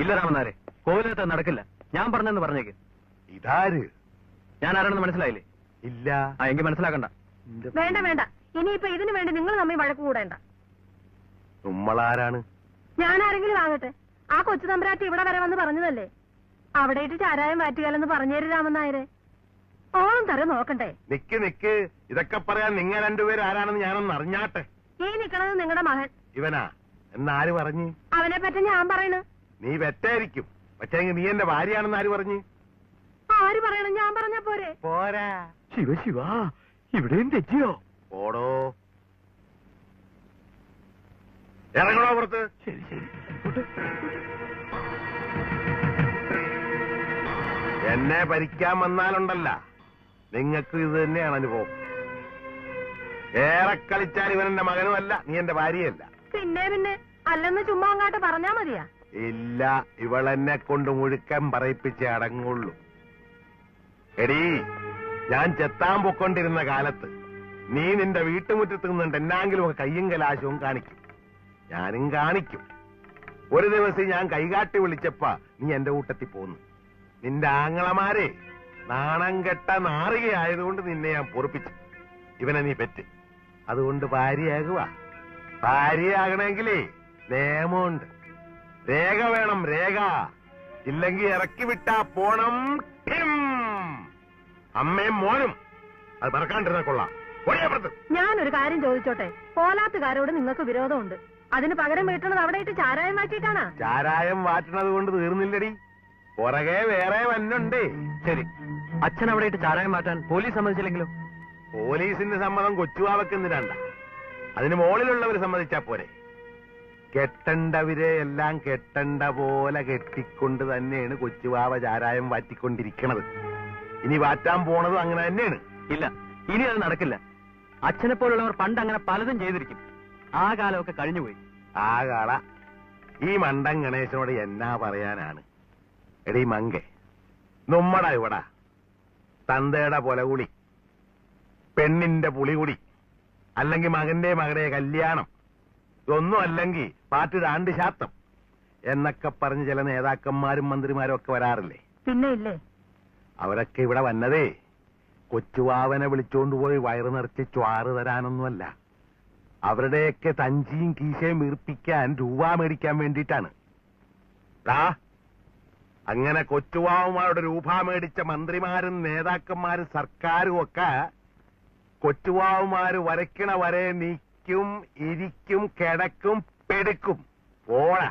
ഇല്ല രാമനാരെ കോവിലകത്ത് നടക്കില്ല ഞാൻ പറഞ്ഞെന്ന് പറഞ്ഞേക്ക് ഇതാര് ഞാൻ ആരാണെന്ന് മനസ്സിലായില്ലേ ഇല്ല ആ എങ്കിൽ മനസ്സിലാക്കണ്ട വേണ്ട വേണ്ട ഇനിയിപ്പോ ഇതിനു വേണ്ടി നിങ്ങൾ തമ്മിൽ വഴക്ക് കൂടേണ്ട നമ്മളാരാണ് ഞാൻ ആരെങ്കിലും ആകട്ടെ ആ കൊച്ചു തമ്പരാട്ടി ഇവിടെ വരെ വന്ന് പറഞ്ഞതല്ലേ അവിടെ ഇട്ട് ചാരായം വാറ്റുകാലെന്ന് പറഞ്ഞേര് രാമനായരെ ഓണം തരം നോക്കണ്ടേ നിക്ക് നിക്ക് ഇതൊക്കെ പറയാൻ നിങ്ങൾ രണ്ടുപേരും ആരാണെന്ന് ഞാനൊന്ന് അറിഞ്ഞാട്ടെ ഈ നിക്കണത് നിങ്ങളുടെ മകൻ ഇവനാ എന്നാര് പറഞ്ഞു അവനെ പറ്റി ഞാൻ പറയണ നീ വെറ്റായിരിക്കും പക്ഷേങ്കിൽ നീ എന്റെ ഭാര്യയാണെന്ന് ആര് പറഞ്ഞു ആര് പറയണം ഞാൻ പറഞ്ഞ പോരെ പോരാ ശിവ ശിവ ഇവിടെയും തെറ്റിയോ പോടോ ഇറങ്ങണോ പുറത്ത് ശരി ശരി എന്നെ ഭരിക്കാൻ വന്നാലുണ്ടല്ല നിങ്ങൾക്ക് ഇത് തന്നെയാണ് അനുഭവം ഏറെ കളിച്ചാൽ ഇവൻ എന്റെ മകനുമല്ല നീ എന്റെ ഭാര്യയല്ല പിന്നെ പിന്നെ അല്ലെന്ന് ചുമ്മാ അങ്ങാട്ട് പറഞ്ഞാ മതിയാ ഇല്ല ഇവളെന്നെ കൊണ്ട് മുഴുക്കൻ പറയിപ്പിച്ചേ അടങ്ങുള്ളൂ എടീ ഞാൻ ചെത്താൻ പൊക്കൊണ്ടിരുന്ന കാലത്ത് നീ നിന്റെ വീട്ടുമുറ്റത്ത് നിന്നുണ്ട് എന്നാങ്കിലും ഒക്കെ കയ്യും കലാശവും കാണിക്കും ഞാനും കാണിക്കും ഒരു ദിവസം ഞാൻ കൈകാട്ടി വിളിച്ചപ്പ നീ എന്റെ കൂട്ടത്തിൽ പോന്നു നിന്റെ ആങ്ങളമാരെ നാണം കെട്ട നാറികയായതുകൊണ്ട് നിന്നെ ഞാൻ പൊറപ്പിച്ചു ഇവനെ നീ പെറ്റ് അതുകൊണ്ട് ഭാര്യയാകുക ഭാര്യയാകണമെങ്കിലേ നിയമമുണ്ട് രേഖ വേണം രേഖ ഇല്ലെങ്കിൽ ഇറക്കി വിട്ടാ പോണം ഠിം. അമ്മയും മോനും അത് മറക്കാണ്ടിരുന്ന കൊള്ളാം ഒരേപ്പുറത്ത് ഞാനൊരു കാര്യം ചോദിച്ചോട്ടെ പോലാത്തുകാരോട് നിങ്ങൾക്ക് വിരോധമുണ്ട് അതിന് പകരം വീട്ടണത് അവിടെ ഇട്ട് ചാരായം മാറ്റിയിട്ടാണ് ചാരായം വാറ്റണത് കൊണ്ട് തീർന്നില്ലടി പുറകെ വേറെ വന്നുണ്ടേ ശരി അച്ഛൻ അവിടെ ഇട്ട് ചാരായം മാറ്റാൻ പോലീസ് സമ്മതിച്ചില്ലെങ്കിലോ പോലീസിന്റെ സമ്മതം കൊച്ചുവാവക്ക് എന്തിനാണ്ട അതിന് മുകളിലുള്ളവർ സമ്മതിച്ചാ പോരെ കെട്ടണ്ടവരെ എല്ലാം കെട്ടണ്ട പോലെ കെട്ടിക്കൊണ്ട് തന്നെയാണ് കൊച്ചുവാവ ചാരായം വാറ്റിക്കൊണ്ടിരിക്കണത് ഇനി വാറ്റാൻ പോണതും അങ്ങനെ തന്നെയാണ് ഇല്ല ഇനി അത് നടക്കില്ല അച്ഛനെ പോലുള്ളവർ പണ്ട് അങ്ങനെ പലതും ചെയ്തിരിക്കും ആ കാലമൊക്കെ കഴിഞ്ഞുപോയി ആ കാള ഈ മണ്ടൻ ഗണേശനോട് എന്നാ പറയാനാണ് എടീ മങ്കെ നമ്മടാ ഇവിടാ തന്തയുടെ പൊലകുളി പെണ്ണിന്റെ പുളികുടി അല്ലെങ്കിൽ മകന്റെ മകളുടെ കല്യാണം ഇതൊന്നും അല്ലെങ്കിൽ പാട്ട് രണ്ട് ശാത്തം എന്നൊക്കെ പറഞ്ഞ് ചില നേതാക്കന്മാരും മന്ത്രിമാരും ഒക്കെ വരാറില്ലേ പിന്നെ ഇല്ലേ അവരൊക്കെ ഇവിടെ വന്നതേ കൊച്ചുവാവനെ വിളിച്ചോണ്ട് പോയി വയറ് നിറച്ച് ചുവാറ് തരാനൊന്നുമല്ല അവരുടെയൊക്കെ തഞ്ചിയും കീശയും വീർപ്പിക്കാൻ രൂപ മേടിക്കാൻ വേണ്ടിയിട്ടാണ് ദാ, അങ്ങനെ കൊച്ചുവാവുമാരുടെ രൂപ മേടിച്ച മന്ത്രിമാരും നേതാക്കന്മാരും സർക്കാരും ഒക്കെ കൊച്ചുവാവുമാര് വരയ്ക്കണ വരെ നീക്കും ഇരിക്കും കിടക്കും പെടുക്കും പോടാ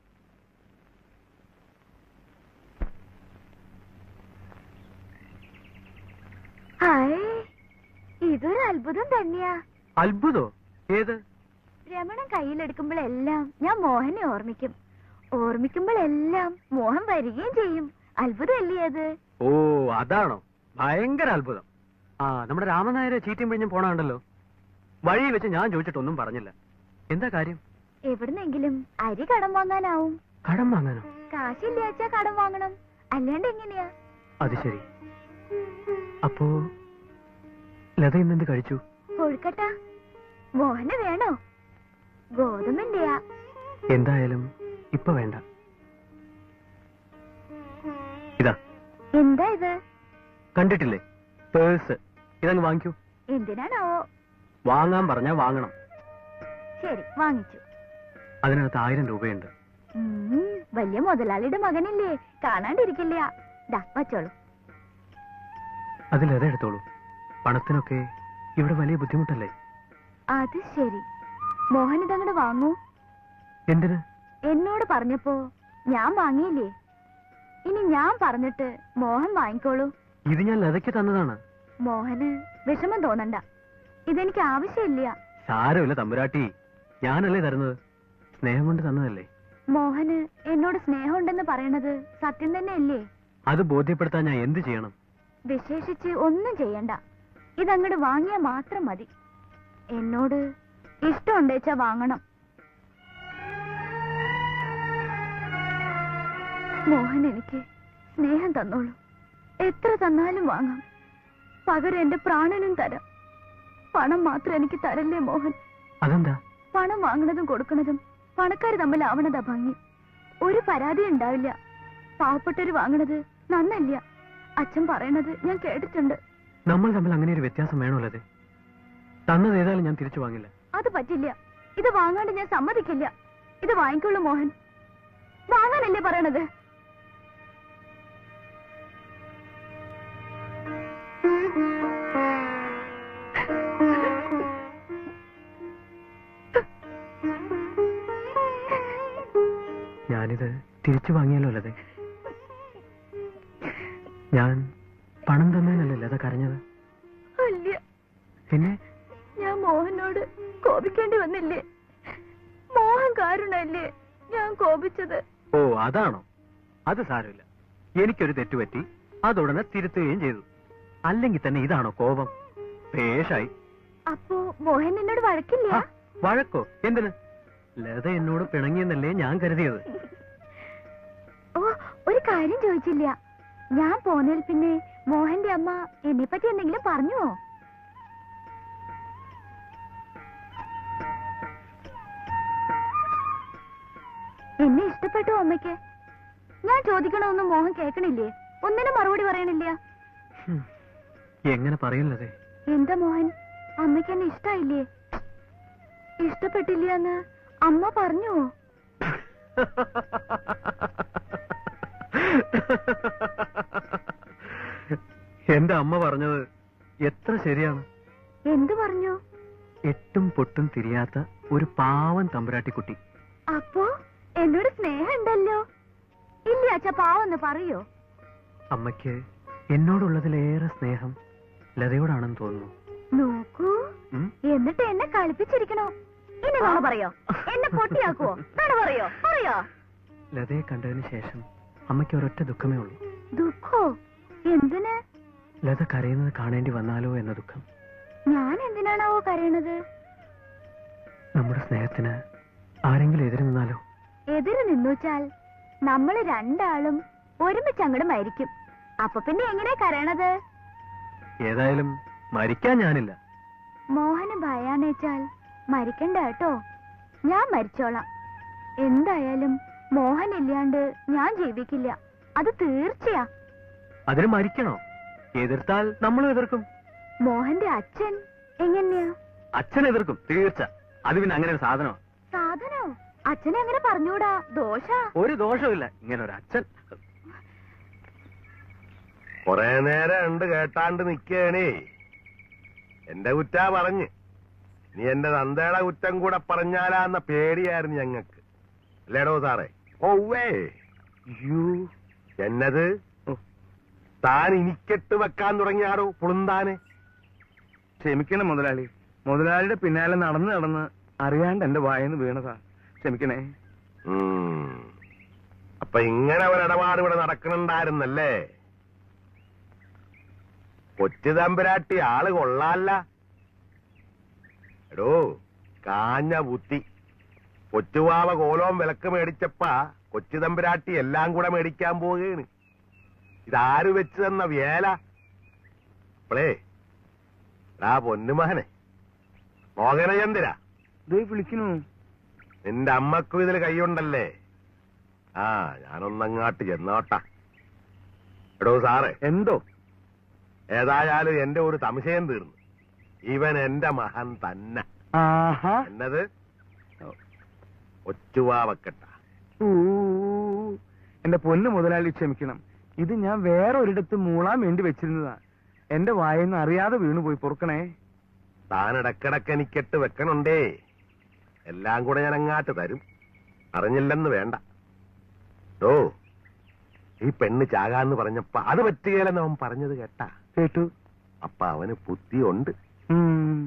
ഹായ് ഇതൊരു അത്ഭുതം തന്നെയാ അത്ഭുതോ ഏത് രമണൻ കയ്യിലെടുക്കുമ്പോഴെല്ലാം ഞാൻ മോഹനെ ഓർമ്മിക്കും ഓർമ്മിക്കുമ്പോഴെല്ലാം മോഹൻ വരികയും ചെയ്യും അത്ഭുതമല്ലേ അത് ഓ അതാണോ ഭയങ്കര അത്ഭുതം ആ നമ്മുടെ രാമനായരെ ചീറ്റും പിഴിഞ്ഞും പോണുണ്ടല്ലോ വഴി വെച്ച് ഞാൻ ചോദിച്ചിട്ടൊന്നും പറഞ്ഞില്ല എന്താ കാര്യം എവിടുന്നെങ്കിലും അരി കടം വാങ്ങാനാവും കടം വാങ്ങാനോ കാശില്ലാച്ചാ കടം വാങ്ങണം അല്ലാണ്ട് എങ്ങനെയാ അത് ശരി അപ്പോ ലത ഇന്നെന്ത് കഴിച്ചു കൊഴുക്കട്ട മോഹന് വേണോ ഗോതമ്പിന്റെയാ എന്തായാലും ഇപ്പൊ വേണ്ട ഇതാ എന്താ ഇത് കണ്ടിട്ടില്ലേ പേഴ്സ് ഇതങ്ങ് വാങ്ങിക്കൂ എന്തിനാണാവോ വാങ്ങാൻ പറഞ്ഞാ വാങ്ങണം ശരി വാങ്ങിച്ചു അതിനകത്ത് ആയിരം രൂപയുണ്ട് ഉം, വലിയ മുതലാളിയുടെ മകനില്ലേ കാണാണ്ടിരിക്കില്ല ദാ വച്ചോളൂ അതിൽ എടുത്തോളൂ പണത്തിനൊക്കെ ഇവിടെ വലിയ ബുദ്ധിമുട്ടല്ലേ അത് ശരി മോഹൻ ഇതങ്ങട് വാങ്ങൂ എന്തിന് എന്നോട് പറഞ്ഞപ്പോ ഞാൻ വാങ്ങിയില്ലേ ഇനി ഞാൻ പറഞ്ഞിട്ട് മോഹൻ വാങ്ങിക്കോളൂ ഇത് ഞാൻ ലതയ്ക്ക് തന്നതാണ് മോഹന് വിഷമം തോന്നണ്ട ഇതെനിക്ക് ആവശ്യമില്ല സാരമില്ല തമ്പുരാട്ടി ഞാനല്ലേ തരുന്നത് സ്നേഹം കൊണ്ട് തന്നതല്ലേ മോഹന് എന്നോട് സ്നേഹമുണ്ടെന്ന് പറയണത് സത്യം തന്നെയല്ലേ അത് ബോധ്യപ്പെടുത്താൻ ഞാൻ എന്ത് ചെയ്യണം വിശേഷിച്ച് ഒന്നും ചെയ്യണ്ട ഇതങ്ങട് വാങ്ങിയാ മാത്രം മതി എന്നോട് ഇഷ്ടമുണ്ടേച്ചാ വാങ്ങണം മോഹൻ എനിക്ക് സ്നേഹം തന്നോളൂ എത്ര തന്നാലും വാങ്ങാം പകരം എന്റെ പ്രാണനും തരാം പണം മാത്രം എനിക്ക് തരല്ലേ മോഹൻ അതെന്താ പണം വാങ്ങണതും കൊടുക്കണതും പണക്കാർ തമ്മിലാവണതാ ഭംഗി ഒരു പരാതി ഉണ്ടാവില്ല പാവപ്പെട്ടവര് വാങ്ങണത് നന്നല്ല അച്ഛൻ പറയണത് ഞാൻ കേട്ടിട്ടുണ്ട് നമ്മൾ തമ്മിൽ അങ്ങനെ ഒരു വ്യത്യാസം വേണമല്ലോ തന്നത് ഏതായാലും ഞാൻ തിരിച്ചു വാങ്ങില്ല അത് പറ്റില്ല ഇത് വാങ്ങാണ്ട് ഞാൻ സമ്മതിക്കില്ല ഇത് വാങ്ങിക്കുള്ളൂ മോഹൻ വാങ്ങാനല്ലേ പറയണത് ഞാനിത് തിരിച്ചു വാങ്ങിയല്ലോ ലത ഞാൻ പണം തന്നതിനല്ലേ ലത കരഞ്ഞത് അല്ല പിന്നെ ഞാൻ മോഹനോട് കോപിക്കേണ്ടി വന്നില്ലേ മോഹൻ കാരണല്ലേ ഞാൻ കോപിച്ചത് ഓ അതാണോ അത് സാരമില്ല എനിക്കൊരു തെറ്റുപറ്റി അതുടനെ തിരുത്തുകയും ചെയ്തു അല്ലെങ്കിൽ തന്നെ ഇതാണോ കോപം പേഷായി അപ്പോ മോഹൻ എന്നോട് വഴക്കില്ല ആ, വഴക്കോ എന്തിന് ലത എന്നോട് പിണങ്ങിയെന്നല്ലേ ഞാൻ കരുതിയത് ഓ ഒരു കാര്യം ചോദിച്ചില്ല ഞാൻ പോന്നതിൽ പിന്നെ മോഹന്റെ അമ്മ എന്നെ പറ്റി എന്തെങ്കിലും പറഞ്ഞുവോ എന്നെ ഇഷ്ടപ്പെട്ടു അമ്മയ്ക്ക് ഞാൻ ചോദിക്കണമെന്നും മോഹൻ കേൾക്കണില്ലേ ഒന്നിനും മറുപടി പറയണില്ല ഹും, എങ്ങനെ പറയില്ലതേ എന്താ മോഹൻ അമ്മയ്ക്ക് എന്നെ ഇഷ്ടായില്ലേ ഇഷ്ടപ്പെട്ടില്ല എന്ന് അമ്മ പറഞ്ഞുവോ എന്റെ അമ്മ പറഞ്ഞത് എത്ര ശരിയാണ് എന്തു പറഞ്ഞു എട്ടും പൊട്ടും തിരിയാത്ത ഒരു പാവൻ തമ്പുരാട്ടിക്കുട്ടി അപ്പോ എന്നോട് സ്നേഹം ഉണ്ടല്ലോ ഇല്ല അച്ഛ പാവെന്ന് പറയോ അമ്മയ്ക്ക് എന്നോടുള്ളതിലേറെ സ്നേഹം ലതയോടാണെന്ന് തോന്നുന്നു നോക്കൂ ഉം? എന്നിട്ട് എന്നെ കളിപ്പിച്ചിരിക്കണോ ഇനി നോണ പറയോ എന്നെ പൊട്ടിയാക്കുവോ നോണ പറയോ പറയോ ലതയെ കണ്ടതിന് ശേഷം അമ്മയ്ക്ക് ഒരൊറ്റ ദുഃഖമേ ഉള്ളൂ ദുഃഖോ എന്തിന് ലത കരയുന്നത് കാണേണ്ടി വന്നാലോ എന്ന ദുഃഖം ഞാൻ എന്തിനാണാവോ കരയണത് നമ്മുടെ സ്നേഹത്തിന് ആരെങ്കിലും എതിര് നിന്നാലോ എതിര് നിന്നുവച്ചാൽ നമ്മള് രണ്ടാളും ഒരുമിച്ച് അങ്ങോട്ട് മരിക്കും അപ്പൊ പിന്നെ എങ്ങനെ കരയണത് ഏതായാലും മരിക്കാൻ ഞാനില്ല മോഹന് ഭയാന്നേച്ചാൽ മരിക്കണ്ട കേട്ടോ ഞാൻ മരിച്ചോളാം എന്തായാലും മോഹൻ ഇല്ലാണ്ട് ഞാൻ ജീവിക്കില്ല അത് തീർച്ചയാ അതിന് മരിക്കണോ എതിർത്താൽ നമ്മളും എതിർക്കും മോഹന്റെ അച്ഛൻ എങ്ങനെയാ അച്ഛൻ എതിർക്കും തീർച്ച അത് പിന്നെ അങ്ങനെ ഒരു സാധനമാണ് സാധനോ അച്ഛനെ അങ്ങനെ പറഞ്ഞൂടാ ദോഷ ഒരു ദോഷമില്ല ഇങ്ങനെ ഒരു അച്ഛൻ കൊറേ നേരം ഉണ്ട് കേട്ടാണ്ട് നിക്കേണേ എന്റെ കുറ്റാ പറഞ്ഞ് നീ എന്റെ തന്തയുടെ കുറ്റം കൂടെ പറഞ്ഞാലാന്ന പേടിയായിരുന്നു ഞങ്ങക്ക് അല്ലേടോ സാറേ ഓവേ യു എന്നത് താൻ ഇനിക്കെട്ട് വെക്കാൻ തുടങ്ങിയാടോ പുളുന്താനെ ക്ഷമിക്കണം മുതലാളി മുതലാളിയുടെ പിന്നാലെ നടന്ന് നടന്ന് അറിയാണ്ട് എന്റെ വായന്ന് വീണതാ ക്ഷമിക്കണേ ഉം. അപ്പൊ ഇങ്ങനെ ഒരു ഇടപാട് ഇവിടെ നടക്കണുണ്ടായിരുന്നല്ലേ കൊച്ചു തമ്പുരാട്ടി ആള് കൊള്ളാല്ല എടോ കാഞ്ഞ ബുദ്ധി കൊച്ചുവാവ കോലോം വിലക്ക് മേടിച്ചപ്പ കൊച്ചു തമ്പുരാട്ടി എല്ലാം കൂടെ മേടിക്കാൻ പോവുകയാണ് ഇതാര് വെച്ച് തന്ന വേല അപ്പളേ ആ പൊന്നുമഹനെ മോഹനചന്ദ്ര ദേ വിളിക്കണു നിന്റെ അമ്മക്കും ഇതിൽ കൈയുണ്ടല്ലേ ആ ഞാനൊന്നങ്ങാട്ട് ചെന്നോട്ടാ എടോ സാറേ എന്തോ ഏതായാലും എന്റെ ഒരു സംശയം തീർന്നു ഇവൻ എന്റെ മഹൻ തന്നെ ആഹാ എന്നത് ഒച്ചുവാവക്കട്ട ഊ. എന്റെ പൊന്ന് മുതലാളി ക്ഷമിക്കണം ഇത് ഞാൻ വേറെ ഒരിടത്ത് മൂളാൻ വേണ്ടി വെച്ചിരുന്നതാ എന്റെ വായന്ന് അറിയാതെ വീണുപോയി പൊറുക്കണേ താൻ ഇടക്കിടക്ക് എനിക്കെട്ട് വെക്കണുണ്ടേ എല്ലാം കൂടെ ഞാൻ അങ്ങാട്ട് തരും അറിഞ്ഞില്ലെന്ന് വേണ്ട ഓ ഈ പെണ്ണ് ചാകാന്ന് പറഞ്ഞപ്പ അത് പറ്റുകയില്ലെന്ന് അവൻ പറഞ്ഞത് കേട്ടാ കേട്ടു അപ്പൊ അവന് ബുദ്ധിയുണ്ട് ഉം.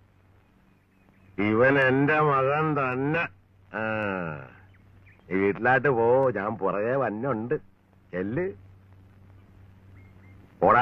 ഇവൻ എന്റെ മകൻ തന്നെ ആ ഈ വീട്ടിലായിട്ട് പോ ഞാൻ പുറകെ വന്നുണ്ട് ചെല്ല് പോടാ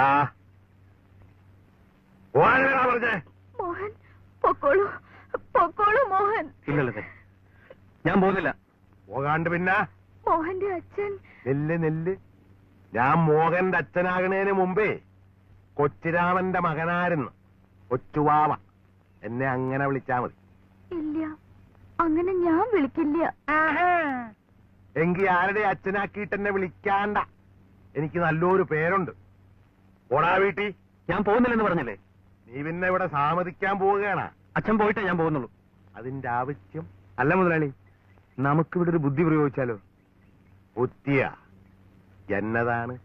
പോകാനാ പറഞ്ഞേ മോഹൻ പൊക്കോളൂ പൊക്കോളൂ മോഹൻ ഇല്ലല്ലേ ഞാൻ പോകുന്നില്ല പോകാണ്ട് പിന്നെ മോഹന്റെ അച്ഛൻ നെല്ല് നെല്ല് ഞാൻ മോഹന്റെ അച്ഛനാകണേന് മുമ്പേ കൊച്ചിരാമന്റെ മകനായിരുന്നു കൊച്ചുവാവ എന്നെ അങ്ങനെ വിളിച്ചാ മതി ഇല്ല അങ്ങനെ ഞാൻ വിളിക്കില്ല എങ്കി ആരുടെ അച്ഛനാക്കിയിട്ട് എന്നെ വിളിക്കാണ്ട എനിക്ക് നല്ലൊരു പേരുണ്ട് ഓടാ വീട്ടി ഞാൻ പോകുന്നില്ലെന്ന് പറഞ്ഞില്ലേ നീ പിന്നെ ഇവിടെ സാമതിക്കാൻ പോവുകയാണ് അച്ഛൻ പോയിട്ടേ ഞാൻ പോകുന്നുള്ളൂ അതിന്റെ ആവശ്യം അല്ല മുതലാളി നമുക്കിവിടെ ഒരു ബുദ്ധി പ്രയോഗിച്ചാലോ ബുദ്ധിയ എന്നതാണ്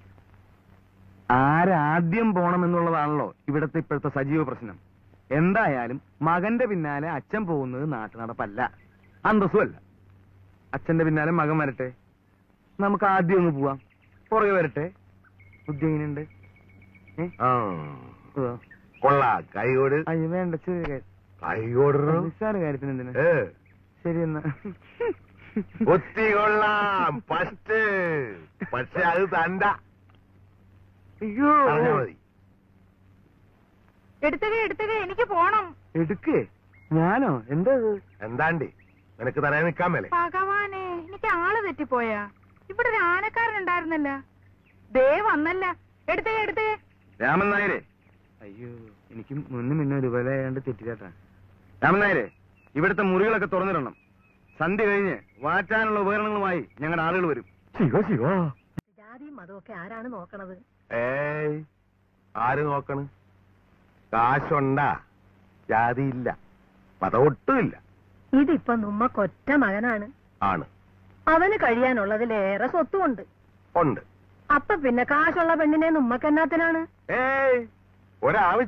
ആരാദ്യം പോണം എന്നുള്ളതാണല്ലോ ഇവിടത്തെ ഇപ്പോഴത്തെ സജീവ പ്രശ്നം എന്തായാലും മകന്റെ പിന്നാലെ അച്ഛൻ പോകുന്നത് നാട്ടു നടപ്പല്ല അന്തസ്സുമല്ല അച്ഛന്റെ പിന്നാലെ മകൻ വരട്ടെ നമുക്ക് ആദ്യം ഒന്ന് പോവാം പുറകെ വരട്ടെ ബുദ്ധി എങ്ങനെയുണ്ട് ഏ? ആ ഉവ്വ. കൊള്ളാ കൈകോട് അയ്യോ വേണ്ട ചെറിയ കാര്യം കൈകോടോ നിസ്സാര കാര്യത്തിന് എന്തിനാ ഏ ശരി എന്നാ ഒത്തി കൊള്ളാം ഫസ്റ്റ് പക്ഷെ അത് തണ്ട അയ്യോ പറഞ്ഞാ മതി എടുത്തുക എടുത്തുക എനിക്ക് പോണം എടുക്കേ ഞാനോ എന്താ ഇത്? എന്താണ്ടി നിനക്ക് തരാൻ നിക്കാൻ മേലെ ഭഗവാനെ എനിക്ക് ആള് തെറ്റിപ്പോയാ ഇവിടെ ഒരു ആനക്കാരനുണ്ടായിരുന്നല്ല ദേ വന്നല്ല എടുത്തുക എടുത്തുക രാമൻ നായരെ അയ്യോ എനിക്ക് മുന്നും മുന്നേ ഒരു വില ആയാണ്ട് തെറ്റിക്കാട്ടാ രാമൻ നായരെ ഇവിടുത്തെ മുറികളൊക്കെ തുറന്നിടണം സന്ധ്യ കഴിഞ്ഞ് വാറ്റാനുള്ള ഉപകരണങ്ങളുമായി ഞങ്ങളുടെ ആളുകൾ വരും ശിവ ശിവ ജാതിയും മതമൊക്കെ ആരാണ് നോക്കണത് ഏയ് ആര് നോക്കണ് കാശുണ്ടാ ജാതിയില്ല പതവൊട്ടുമില്ല ഇതിപ്പൊ നമ്മക്കൊറ്റ മകനാണ് ആണ് അവന് കഴിയാനുള്ളതിലേറെ സ്വത്തുമുണ്ട് ഉണ്ട് അപ്പൊ പിന്നെ കാശുള്ള പെണ്ണിനെ നമ്മക്കെന്നാത്തിനാണ് ഏയ് ഒരാവശ്യം